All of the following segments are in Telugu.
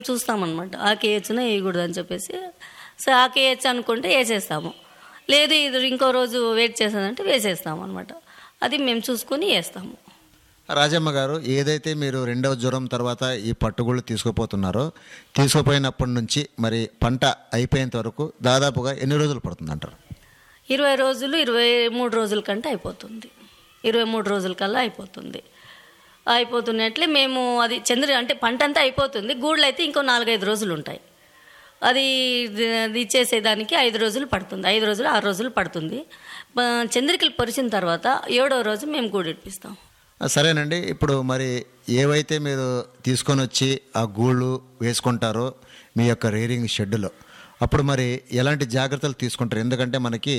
చూస్తామన్నమాట ఆకు వేయచ్చునా వేయకూడదు అని చెప్పేసి సో ఆకు వేయచ్చు అనుకుంటే వేసేస్తాము లేదు ఇది ఇంకో రోజు వెయిట్ చేసేదంటే వేసేస్తాము అనమాట అది మేము చూసుకొని వేస్తాము రాజమ్మ గారు ఏదైతే మీరు రెండవ జ్వరం తర్వాత ఈ పట్టుగుళ్ళు తీసుకుపోతున్నారో తీసుకుపోయినప్పటి నుంచి మరి పంట అయిపోయేంత వరకు దాదాపుగా ఎన్ని రోజులు పడుతుంది అంటారు ఇరవై రోజులు ఇరవై మూడు రోజుల కంటే అయిపోతుంది ఇరవై మూడు రోజుల కల్లా అయిపోతుంది అయిపోతున్నట్లే మేము అది చంద్ర అంటే పంట అంతా అయిపోతుంది గూళ్ళు అయితే ఇంకో నాలుగైదు రోజులు ఉంటాయి అది అది ఇచ్చేసేదానికి ఐదు రోజులు పడుతుంది ఐదు రోజులు ఆరు రోజులు పడుతుంది బ- చంద్రికలు పొరిచిన తర్వాత ఏడో రోజు మేము గూడు ఇప్పిస్తాం ఆ, సరేనండి ఇప్పుడు మరి ఏవైతే మీరు తీసుకొని వచ్చి ఆ గూళ్ళు వేసుకుంటారో మీ యొక్క రేరింగ్ షెడ్లో అప్పుడు మరి ఎలాంటి జాగ్రత్తలు తీసుకుంటారు ఎందుకంటే మనకి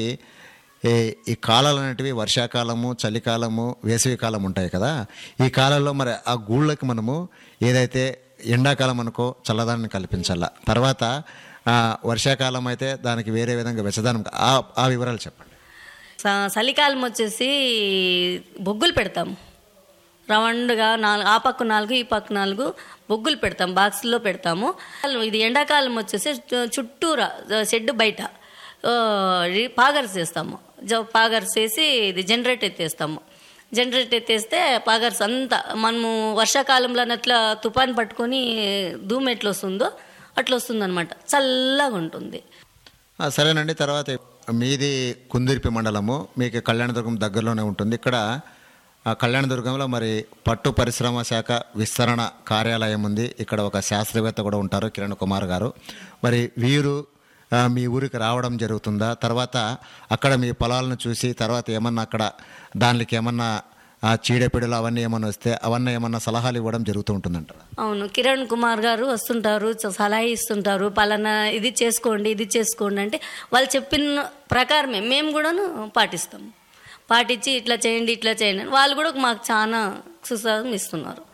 ఈ ఈ కాలాలు అనేటివి వర్షాకాలము చలికాలము వేసవి కాలం ఉంటాయి కదా ఈ కాలంలో మరి ఆ గూళ్ళకి మనము ఏదైతే ఎండాకాలం అనుకో చల్లదాన్ని కల్పించాల తర్వాత ఆ, వర్షాకాలం అయితే దానికి వేరే విధంగా వెచ్చదనం ఆ ఆ వివరాలు చెప్పండి స- చలికాలం వచ్చేసి బొగ్గులు పెడతాము రౌండ్గా నాలుగు ఆ పక్క నాలుగు ఈ పక్క నాలుగు బొగ్గులు పెడతాం బాక్స్లో పెడతాము ఇది ఎండాకాలం వచ్చేసి చు- చుట్టూరా షెడ్ బయట ఆ, ఇది పాగర్స్ వేస్తాము జ- పాగర్స్ వేసి ఇది జనరేట్ ఎత్తేస్తాము జనరేట్ ఎత్తేస్తే పాగర్స్ అంతా మనము వర్షాకాలంలో అట్లా తుఫాన్ పట్టుకొని ధూమ్ ఎట్లా వస్తుందో అట్లా వస్తుంది చల్లగా ఉంటుంది ఆ, సరేనండి తర్వాత మీది కుందిరిపి మండలము మీకు కళ్యాణదుర్గం దగ్గరలోనే ఉంటుంది ఇక్కడ ఆ కళ్యాణదుర్గంలో మరి పట్టు పరిశ్రమ శాఖ విస్తరణ కార్యాలయం ఉంది ఇక్కడ ఒక శాస్త్రవేత్త కూడా ఉంటారు కిరణ్ కుమార్ గారు మరి వీరు ఆ, మీ ఊరికి రావడం జరుగుతుందా తర్వాత అక్కడ మీ పొలాలను చూసి తర్వాత ఏమన్నా అక్కడ దానికి ఏమన్నా ఆ, చీడపీడలు అవన్నీ ఏమన్నా వస్తే అవన్నీ ఏమన్నా సలహాలు ఇవ్వడం జరుగుతూ ఉంటుందంటారా అవును కిరణ్ కుమార్ గారు వస్తుంటారు చ- సలహా ఇస్తుంటారు పలానా ఇది చేసుకోండి ఇది చేసుకోండి అంటే వాళ్ళు చెప్పిన ప్రకారమే మేము కూడాను పాటిస్తాం పాటించి ఇట్లా చేయండి ఇట్లా చేయండి అని వాళ్ళు కూడా మాకు చాలా సుసాదం ఇస్తున్నారు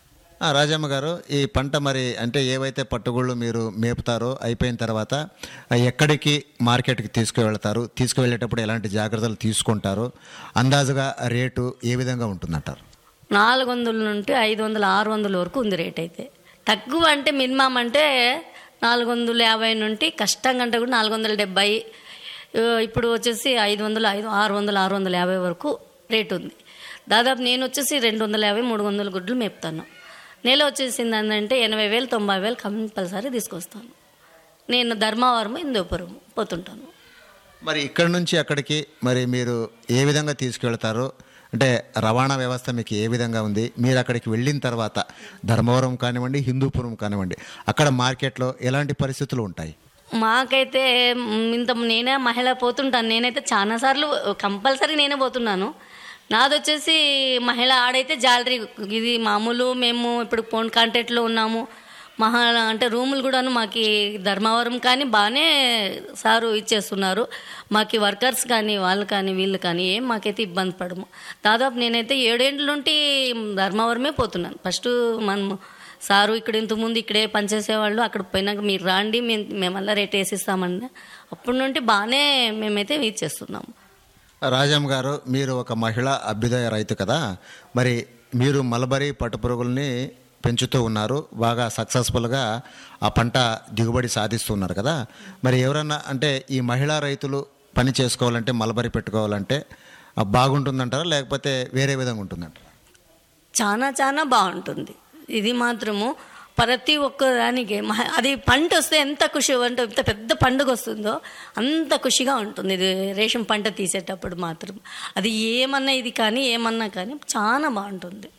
ఆ, రాజమ్మ గారు ఈ పంట మరి అంటే ఏవైతే పట్టుగుళ్ళు మీరు మేపుతారో అయిపోయిన తర్వాత ఆ, ఎక్కడికి మార్కెట్కి తీసుకువెళ్తారు తీసుకువెళ్ళేటప్పుడు ఎలాంటి జాగ్రత్తలు తీసుకుంటారు అందాజుగా రేటు ఏ విధంగా ఉంటుందంటారు నాలుగు వందల నుండి ఐదు వందల ఆరు వందల వరకు ఉంది రేట్ అయితే తక్కువ అంటే మినిమం అంటే నాలుగు వందల యాభై నుండి కష్టంగా అంటే కూడా నాలుగు వందల డెబ్బై ఆ, ఇప్పుడు వచ్చేసి ఐదు వందల ఐదు ఆరు వందల ఆరు వందల యాభై వరకు రేట్ ఉంది దాదాపు నేను వచ్చేసి రెండు వందల యాభై మూడు వందల గుడ్లు మేపుతాను నెల వచ్చేసింది ఏంటంటే ఎనభై వేలు తొంభై వేలు కంపల్సరీ తీసుకొస్తాను నేను ధర్మవరం హిందూపురం పోతుంటాను మరి ఇక్కడి నుంచి అక్కడికి మరి మీరు ఏ విధంగా తీసుకెళ్తారు అంటే రవాణా వ్యవస్థ మీకు ఏ విధంగా ఉంది మీరు అక్కడికి వెళ్ళిన తర్వాత ధర్మవరం కానివ్వండి హిందూపురం కానివ్వండి అక్కడ మార్కెట్లో ఎలాంటి పరిస్థితులు ఉంటాయి మాకైతే మ్, ఇంత నేనే మహిళ పోతుంటాను నేనైతే చాలా సార్లు కంపల్సరీ నేనే పోతున్నాను నాది వచ్చేసి మహిళ ఆడైతే జాలరీ ఇది మామూలు మేము ఇప్పుడు ఫోన్ కాంటాక్ట్లో ఉన్నాము మహా అంటే రూములు కూడాను మాకు ధర్మవరం కానీ బాగానే సారు ఇచ్చేస్తున్నారు మాకు వర్కర్స్ కానీ వాళ్ళు కానీ వీళ్ళు కానీ ఏం మాకైతే ఇబ్బంది పడము దాదాపు నేనైతే ఏడేండ్ల నుండి ధర్మవరమే పోతున్నాను ఫస్ట్ మనము సారు ఇక్కడ ఇంతకుముందు ఇక్కడే పనిచేసేవాళ్ళు అక్కడ పోయినాక మీరు రాండి మేము మేమల్లా రేట్ వేసిస్తామని అప్పటి నుండి బాగానే మేమైతే ఇచ్చేస్తున్నాము రాజమ్మ గారు మీరు ఒక మహిళ అభ్యుదయ రైతు కదా మరి మీరు మలబరీ పట్టుపురుగుల్ని పెంచుతూ ఉన్నారు బాగా సక్సెస్ఫుల్గా ఆ పంట దిగుబడి సాధిస్తున్నారు కదా మరి ఎవరన్నా అంటే ఈ మహిళా రైతులు పని చేసుకోవాలంటే మలబరీ పెట్టుకోవాలంటే ఆ, బాగుంటుందంటారా లేకపోతే వేరే విధంగా ఉంటుందంటారా చాలా చాలా బాగుంటుంది ఇది మాత్రము ప్రతి ఒక్క దానికి మ- అది పంట వస్తే ఎంత ఖుషి అంటే ఎంత పెద్ద పండుగ వస్తుందో అంత ఖుషిగా ఉంటుంది ఇది రేషన్ పంట తీసేటప్పుడు మాత్రం అది ఏమన్నా ఇది కానీ ఏమన్నా కానీ చాలా బాగుంటుంది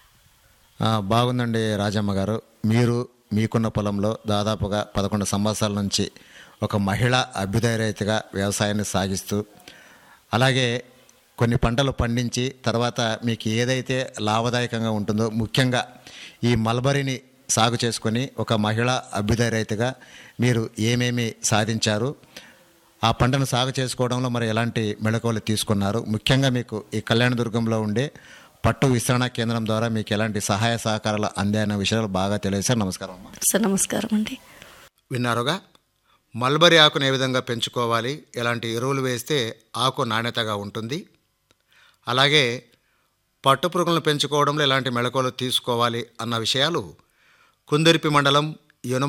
ఆ, బాగుందండి రాజమ్మ గారు మీరు మీకున్న పొలంలో దాదాపుగా పదకొండు సంవత్సరాల నుంచి ఒక మహిళ అభ్యుదయ రైతుగా వ్యవసాయాన్ని సాగిస్తూ అలాగే కొన్ని పంటలు పండించి తర్వాత మీకు ఏదైతే లాభదాయకంగా ఉంటుందో ముఖ్యంగా ఈ మల్బరీని సాగు చేసుకొని ఒక మహిళ అభ్యుదయ రైతుగా మీరు ఏమేమి సాధించారు ఆ పంటను సాగు చేసుకోవడంలో మరి ఎలాంటి మెళకువలు తీసుకున్నారు ముఖ్యంగా మీకు ఈ కళ్యాణదుర్గంలో ఉండే పట్టు విస్తరణ కేంద్రం ద్వారా మీకు ఎలాంటి సహాయ సహకారాలు అందాయన్న విషయాలు బాగా తెలియజేశారు నమస్కారం అమ్మా సార్ నమస్కారం అండి విన్నారుగా మల్బరీ ఆకును ఏ విధంగా పెంచుకోవాలి ఎలాంటి ఎరువులు వేస్తే ఆకు నాణ్యతగా ఉంటుంది అలాగే పట్టుపురుగులను పెంచుకోవడంలో ఎలాంటి మెళకువలు తీసుకోవాలి అన్న విషయాలు కుందిరిపి మండలం యున